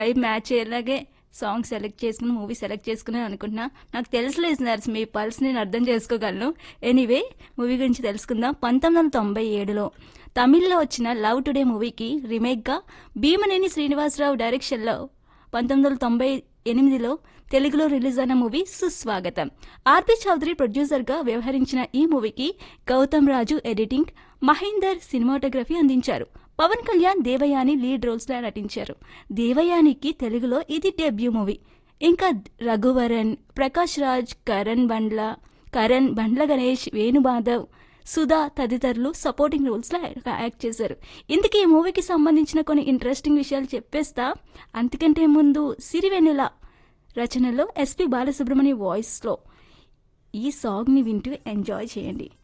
vibe match అయ్యేలాగే song select చేసుకుని movie select చేసుకుని అనుకుంటున్నా నాకు తెలుసు లిజనర్స్ మీ పల్స్ నేను అర్థం చేసుకోగలను ఎనీవే మూవీ గురించి తెలుసుకుందాం పంతొమ్మిది వందల తొంభై ఏడులో తమిళ్లో వచ్చిన లవ్ టుడే మూవీకి రీమేక్గా భీమనేని శ్రీనివాసరావు డైరెక్షన్లో పంతొమ్మిది వందల తొంభై ఎనిమిదిలో తెలుగులో రిలీజ్ అయిన మూవీ సుస్వాగతం ఆర్పి చౌదరి ప్రొడ్యూసర్గా వ్యవహరించిన ఈ మూవీకి గౌతమ్ రాజు ఎడిటింగ్ మహేందర్ సినిమాటోగ్రఫీ అందించారు పవన్ కళ్యాణ్ దేవయాని లీడ్ రోల్స్లో నటించారు దేవయానికి తెలుగులో ఇది డెబ్యూ మూవీ ఇంకా రఘువరన్ ప్రకాష్ రాజ్ కరణ్ బండ్ల కరణ్ బండ్ల గణేష్ వేణుమాధవ్ సుధా తదితరులు సపోర్టింగ్ రోల్స్లో యాక్ట్ చేశారు ఇందుకే ఈ మూవీకి సంబంధించిన కొన్ని ఇంట్రెస్టింగ్ విషయాలు చెప్పేస్తా అంతకంటే ముందు సిరివెన్నెల రచనలో ఎస్పి బాలసుబ్రహ్మణ్య వాయిస్లో ఈ సాంగ్ని వింటూ ఎంజాయ్ చేయండి